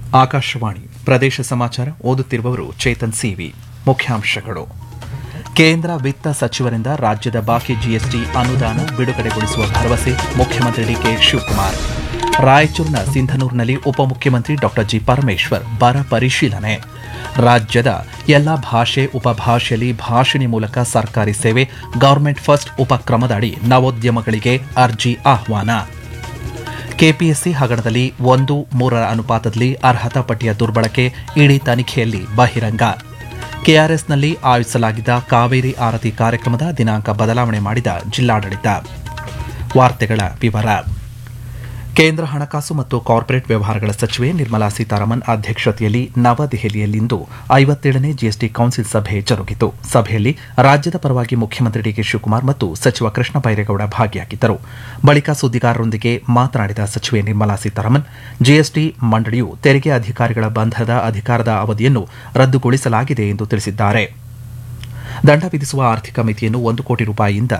ಆಕಾಶವಾಣಿ ಪ್ರದೇಶ ಸಮಾಚಾರ ಓದುತ್ತಿರುವವರು ಚೇತನ್ ಸಿವಿ ಮುಖ್ಯಾಂಶಗಳು ಕೇಂದ್ರ ವಿತ್ತ ಸಚಿವರಿಂದ ರಾಜ್ಯದ ಬಾಕಿ ಜಿಎಸ್ಟಿ ಅನುದಾನ ಬಿಡುಗಡೆಗೊಳಿಸುವ ಭರವಸೆ ಮುಖ್ಯಮಂತ್ರಿ ಡಿಕೆ ಶಿವಕುಮಾರ್ ರಾಯಚೂರಿನ ಸಿಂಧನೂರಿನಲ್ಲಿ ಉಪಮುಖ್ಯಮಂತ್ರಿ ಡಾ ಜಿ ಪರಮೇಶ್ವರ್ ಬರ ಪರಿಶೀಲನೆ ರಾಜ್ಯದ ಎಲ್ಲ ಭಾಷೆ ಉಪಭಾಷೆಯಲ್ಲಿ ಭಾಷಣಿ ಮೂಲಕ ಸರ್ಕಾರಿ ಸೇವೆ ಗವರ್ಮೆಂಟ್ ಫಸ್ಟ್ ಉಪಕ್ರಮದಡಿ ನವೋದ್ಯಮಗಳಿಗೆ ಅರ್ಜಿ ಆಹ್ವಾನ ಕೆಪಿಎಸ್ಸಿ ಹಗರಣದಲ್ಲಿ ಒಂದು ಮೂರರ ಅನುಪಾತದಲ್ಲಿ ಅರ್ಹತಾ ಪಟ್ಟಿಯ ದುರ್ಬಳಕೆ ಇಡೀ ತನಿಖೆಯಲ್ಲಿ ಬಹಿರಂಗ ಕೆಆರ್ಎಸ್ನಲ್ಲಿ ಆಯೋಜಿಸಲಾಗಿದ್ದ ಕಾವೇರಿ ಆರತಿ ಕಾರ್ಯಕ್ರಮದ ದಿನಾಂಕ ಬದಲಾವಣೆ ಮಾಡಿದ ಜಿಲ್ಲಾಡಳಿತ ವಾರ್ತೆಗಳ ವಿವರ ಕೇಂದ್ರ ಹಣಕಾಸು ಮತ್ತು ಕಾರ್ಪೊರೇಟ್ ವ್ಯವಹಾರಗಳ ಸಚಿವೆ ನಿರ್ಮಲಾ ಸೀತಾರಾಮನ್ ಅಧ್ಯಕ್ಷತೆಯಲ್ಲಿ ನವದೆಹಲಿಯಲ್ಲಿಂದು ಐವತ್ತೇಳನೇ ಜಿಎಸ್ಟಿ ಕೌನ್ಸಿಲ್ ಸಭೆ ಜರುಗಿತು ಸಭೆಯಲ್ಲಿ ರಾಜ್ಯದ ಪರವಾಗಿ ಮುಖ್ಯಮಂತ್ರಿ ಡಿಕೆ ಶಿವಕುಮಾರ್ ಮತ್ತು ಸಚಿವ ಕೃಷ್ಣ ಬೈರೇಗೌಡ ಭಾಗಿಯಾಗಿದ್ದರು ಬಳಿಕ ಸುದ್ದಿಗಾರರೊಂದಿಗೆ ಮಾತನಾಡಿದ ಸಚಿವೆ ನಿರ್ಮಲಾ ಸೀತಾರಾಮನ್ ಜಿಎಸ್ಟಿ ಮಂಡಳಿಯು ತೆರಿಗೆ ಅಧಿಕಾರಿಗಳ ಬಂಧದ ಅಧಿಕಾರದ ಅವಧಿಯನ್ನು ರದ್ದುಗೊಳಿಸಲಾಗಿದೆ ಎಂದು ತಿಳಿಸಿದ್ದಾರೆ ದಂಡ ವಿಧಿಸುವ ಆರ್ಥಿಕ ಮಿತಿಯನ್ನು ಒಂದು ಕೋಟಿ ರೂಪಾಯಿಯಿಂದ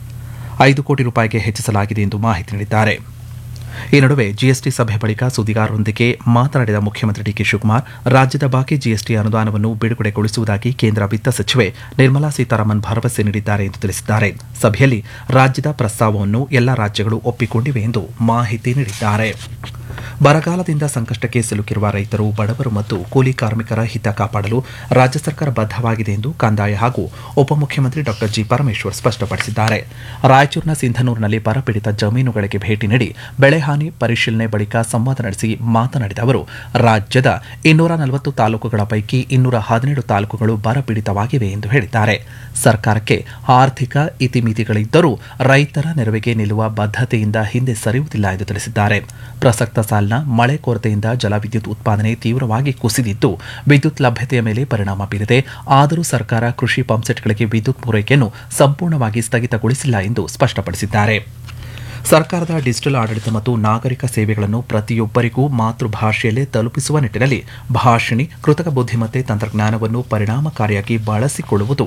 ಐದು ಕೋಟಿ ರೂಪಾಯಿಗೆ ಹೆಚ್ಚಿಸಲಾಗಿದೆ ಎಂದು ಮಾಹಿತಿ ನೀಡಿದ್ದಾರೆ ಈ ನಡುವೆ ಜಿಎಸ್ಟಿ ಸಭೆ ಬಳಿಕ ಸುದ್ದಿಗಾರರೊಂದಿಗೆ ಮಾತನಾಡಿದ ಮುಖ್ಯಮಂತ್ರಿ ಡಿಕೆ ಶಿವಕುಮಾರ್ ರಾಜ್ಯದ ಬಾಕಿ ಜಿಎಸ್ಟಿ ಅನುದಾನವನ್ನು ಬಿಡುಗಡೆಗೊಳಿಸುವುದಾಗಿ ಕೇಂದ್ರ ವಿತ್ತ ಸಚಿವೆ ನಿರ್ಮಲಾ ಸೀತಾರಾಮನ್ ಭರವಸೆ ನೀಡಿದ್ದಾರೆ ಎಂದು ತಿಳಿಸಿದ್ದಾರೆ ಸಭೆಯಲ್ಲಿ ರಾಜ್ಯದ ಪ್ರಸ್ತಾವವನ್ನು ಎಲ್ಲ ರಾಜ್ಯಗಳು ಒಪ್ಪಿಕೊಂಡಿವೆ ಎಂದು ಮಾಹಿತಿ ನೀಡಿದ್ದಾರೆ ಬರಗಾಲದಿಂದ ಸಂಕಷ್ಟಕ್ಕೆ ಸಿಲುಕಿರುವ ರೈತರು ಬಡವರು ಮತ್ತು ಕೂಲಿ ಕಾರ್ಮಿಕರ ಹಿತ ಕಾಪಾಡಲು ರಾಜ್ಯ ಸರ್ಕಾರ ಬದ್ಧವಾಗಿದೆ ಎಂದು ಕಂದಾಯ ಹಾಗೂ ಉಪಮುಖ್ಯಮಂತ್ರಿ ಡಾ ಜಿ ಪರಮೇಶ್ವರ್ ಸ್ಪಷ್ಟಪಡಿಸಿದ್ದಾರೆ ರಾಯಚೂರಿನ ಸಿಂಧನೂರಿನಲ್ಲಿ ಬರಪೀಡಿತ ಜಮೀನುಗಳಿಗೆ ಭೇಟಿ ನೀಡಿ ಬೆಳೆಹಾನಿ ಪರಿಶೀಲನೆ ಬಳಿಕ ಸಂವಾದ ನಡೆಸಿ ಮಾತನಾಡಿದ ಅವರು ರಾಜ್ಯದ ಇನ್ನೂರ ನಲವತ್ತು ತಾಲೂಕುಗಳ ಪೈಕಿ ಇನ್ನೂರ ಹದಿನೇಳು ತಾಲೂಕುಗಳು ಬರಪೀಡಿತವಾಗಿವೆ ಎಂದು ಹೇಳಿದ್ದಾರೆ ಸರ್ಕಾರಕ್ಕೆ ಆರ್ಥಿಕ ಇತಿಮಿತಿಗಳಿದ್ದರೂ ರೈತರ ನೆರವಿಗೆ ನಿಲ್ಲುವ ಬದ್ಧತೆಯಿಂದ ಹಿಂದೆ ಸರಿಯುವುದಿಲ್ಲ ಎಂದು ತಿಳಿಸಿದ್ದಾರೆ ಪ್ರಸಕ್ತ ಸಾಲಿನ ಮಳೆ ಕೊರತೆಯಿಂದ ಜಲವಿದ್ಯುತ್ ಉತ್ಪಾದನೆ ತೀವ್ರವಾಗಿ ಕುಸಿದಿದ್ದು ವಿದ್ಯುತ್ ಲಭ್ಯತೆಯ ಮೇಲೆ ಪರಿಣಾಮ ಬೀರಿದೆ ಆದರೂ ಸರ್ಕಾರ ಕೃಷಿ ಪಂಪ್ಸೆಟ್ಗಳಿಗೆ ವಿದ್ಯುತ್ ಪೂರೈಕೆಯನ್ನು ಸಂಪೂರ್ಣವಾಗಿ ಸ್ಥಗಿತಗೊಳಿಸಿಲ್ಲ ಎಂದು ಸ್ಪಷ್ಟಪಡಿಸಿದ್ದಾರೆ ಸರ್ಕಾರದ ಡಿಜಿಟಲ್ ಆಡಳಿತ ಮತ್ತು ನಾಗರಿಕ ಸೇವೆಗಳನ್ನು ಪ್ರತಿಯೊಬ್ಬರಿಗೂ ಮಾತೃಭಾಷೆಯಲ್ಲೇ ತಲುಪಿಸುವ ನಿಟ್ಟಿನಲ್ಲಿ ಭಾಷಿಣಿ ಕೃತಕ ಬುದ್ಧಿಮತ್ತೆ ತಂತ್ರಜ್ಞಾನವನ್ನು ಪರಿಣಾಮಕಾರಿಯಾಗಿ ಬಳಸಿಕೊಳ್ಳುವುದು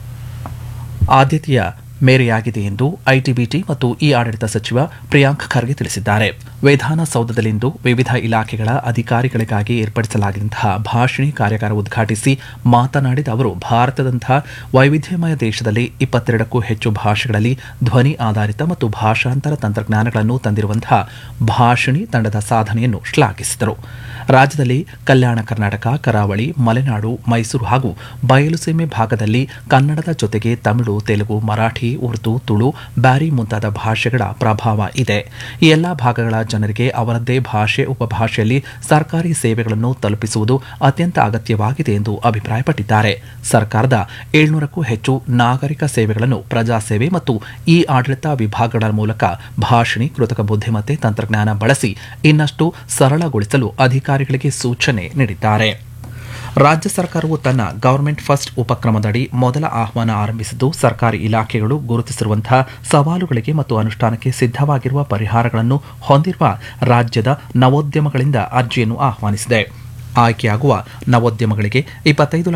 ಆದ್ಯತೆಯ ಮೇರೆಯಾಗಿದೆ ಎಂದು ಐಟಿಬಿಟಿ ಮತ್ತು ಇ ಆಡಳಿತ ಸಚಿವ ಪ್ರಿಯಾಂಕ್ ಖರ್ಗೆ ತಿಳಿಸಿದ್ದಾರೆ ವಿಧಾನಸೌಧದಲ್ಲಿಂದು ವಿವಿಧ ಇಲಾಖೆಗಳ ಅಧಿಕಾರಿಗಳಿಗಾಗಿ ಏರ್ಪಡಿಸಲಾಗಿದ್ದಂತಹ ಭಾಷಣಿ ಕಾರ್ಯಾಗಾರ ಉದ್ಘಾಟಿಸಿ ಮಾತನಾಡಿದ ಅವರು ಭಾರತದಂತಹ ವೈವಿಧ್ಯಮಯ ದೇಶದಲ್ಲಿ ಇಪ್ಪತ್ತೆರಡಕ್ಕೂ ಹೆಚ್ಚು ಭಾಷೆಗಳಲ್ಲಿ ಧ್ವನಿ ಆಧಾರಿತ ಮತ್ತು ಭಾಷಾಂತರ ತಂತ್ರಜ್ಞಾನಗಳನ್ನು ತಂದಿರುವಂತಹ ಭಾಷಿಣಿ ತಂಡದ ಸಾಧನೆಯನ್ನು ಶ್ಲಾಘಿಸಿದರು ರಾಜ್ಯದಲ್ಲಿ ಕಲ್ಯಾಣ ಕರ್ನಾಟಕ ಕರಾವಳಿ ಮಲೆನಾಡು ಮೈಸೂರು ಹಾಗೂ ಬಯಲುಸೀಮೆ ಭಾಗದಲ್ಲಿ ಕನ್ನಡದ ಜೊತೆಗೆ ತಮಿಳು ತೆಲುಗು ಮರಾಠಿ ಉರ್ದು ತುಳು ಬ್ಯಾರಿ ಮುಂತಾದ ಭಾಷೆಗಳ ಪ್ರಭಾವ ಇದೆ ಈ ಎಲ್ಲಾ ಭಾಗಗಳ ಜನರಿಗೆ ಅವರದ್ದೇ ಭಾಷೆ ಉಪಭಾಷೆಯಲ್ಲಿ ಸರ್ಕಾರಿ ಸೇವೆಗಳನ್ನು ತಲುಪಿಸುವುದು ಅತ್ಯಂತ ಅಗತ್ಯವಾಗಿದೆ ಎಂದು ಅಭಿಪ್ರಾಯಪಟ್ಟಿದ್ದಾರೆ ಸರ್ಕಾರದ ಏಳ್ನೂರಕ್ಕೂ ಹೆಚ್ಚು ನಾಗರಿಕ ಸೇವೆಗಳನ್ನು ಪ್ರಜಾಸೇವೆ ಮತ್ತು ಇ ಆಡಳಿತ ವಿಭಾಗಗಳ ಮೂಲಕ ಭಾಷಿಣಿ ಕೃತಕ ಬುದ್ಧಿಮತ್ತೆ ತಂತ್ರಜ್ಞಾನ ಬಳಸಿ ಇನ್ನಷ್ಟು ಸರಳಗೊಳಿಸಲು ಅಧಿಕಾರಿಗಳಿಗೆ ಸೂಚನೆ ನೀಡಿದ್ದಾರೆ ರಾಜ್ಯ ಸರ್ಕಾರವು ತನ್ನ ಗವರ್ಮೆಂಟ್ ಫಸ್ಟ್ ಉಪಕ್ರಮದಡಿ ಮೊದಲ ಆಹ್ವಾನ ಆರಂಭಿಸಿದ್ದು ಸರ್ಕಾರಿ ಇಲಾಖೆಗಳು ಗುರುತಿಸಿರುವಂತಹ ಸವಾಲುಗಳಿಗೆ ಮತ್ತು ಅನುಷ್ಠಾನಕ್ಕೆ ಸಿದ್ಧವಾಗಿರುವ ಪರಿಹಾರಗಳನ್ನು ಹೊಂದಿರುವ ರಾಜ್ಯದ ನವೋದ್ಯಮಗಳಿಂದ ಅರ್ಜಿಯನ್ನು ಆಹ್ವಾನಿಸಿದೆ ಆಯ್ಕೆಯಾಗುವ ನವೋದ್ಯಮಗಳಿಗೆ ಇಪ್ಪತ್ತೈದು